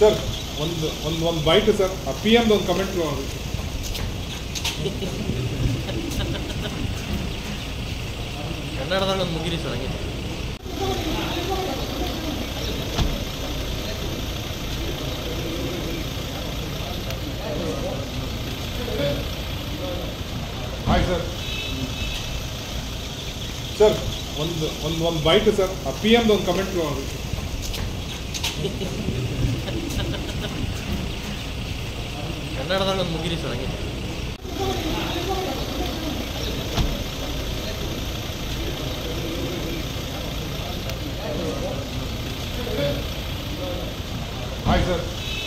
sir ಒಂದು ಒಂದು ಒಂದು ಬೈಟ್ ಸರ್ ಆ ಪಿ ಎಮ್ದು ಒಂದು ಕಮೆಂಟ್ ಕನ್ನಡದಲ್ಲಿ ಒಂದು ಮುಗಿರಿ ಸರ್ ಹಂಗೆ ಹಾಯ್ ಸರ್ ಸರ್ ಒಂದು ಒಂದು ಒಂದು ಬೈಟ್ ಸರ್ ಆ ಪಿ ಎಮ್ದು ಒಂದು ಕಮೆಂಟ್ ಕನ್ನಡದಲ್ಲಿ ಒಂದು ಮುಗಿರಿ ಸರ್ ಹಂಗೆ ಹಾಯ್ ಸರ್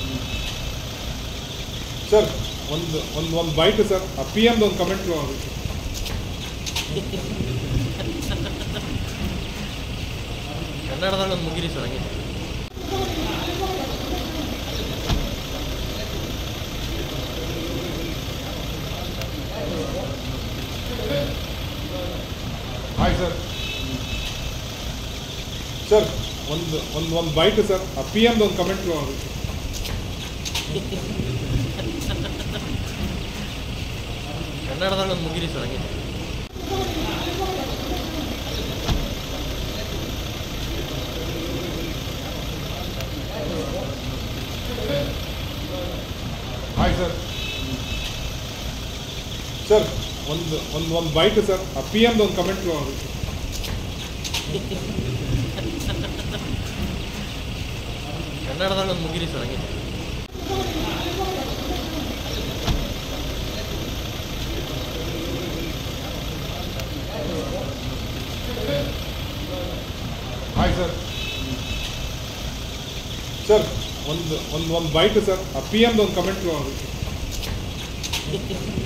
ಸರ್ ಒಂದು ಒಂದು ಒಂದು ಬೈಟ್ ಸರ್ ಆ ಪಿ ಎಮ್ದು ಒಂದು ಕಮೆಂಟ್ ಕನ್ನಡದಲ್ಲಿ ಒಂದು ಮುಗಿರಿ ಸರ್ ಹಂಗೆ ಹಾಯ್ ಸರ್ ಸರ್ ಒಂದು ಒಂದು ಒಂದು ಬೈಟ್ ಸರ್ ಆ ಪಿ ಎಮ್ದು ಒಂದು ಕಮೆಂಟ್ ಕನ್ನಡದಲ್ಲಿ ಒಂದು ಮುಗಿರಿ ಸರ್ ಹಂಗೆ ಹಾಯ್ ಸರ್ ಸರ್ ಒಂದು ಒಂದು ಒಂದು ಬೈಟ್ ಸರ್ ಆ ಪಿ ಎಮ್ದು ಒಂದು ಕಮೆಂಟ್ ಕನ್ನಡದಲ್ಲಿ ಒಂದು ಮುಗಿರಿ ಸರ್ ಹಂಗೆ ಹಾಯ್ ಸರ್ ಸರ್ ಒಂದು ಒಂದು ಒಂದು ಬೈಟ್ ಸರ್ ಆ ಪಿ ಎಮ್ದು ಒಂದು ಕಮೆಂಟ್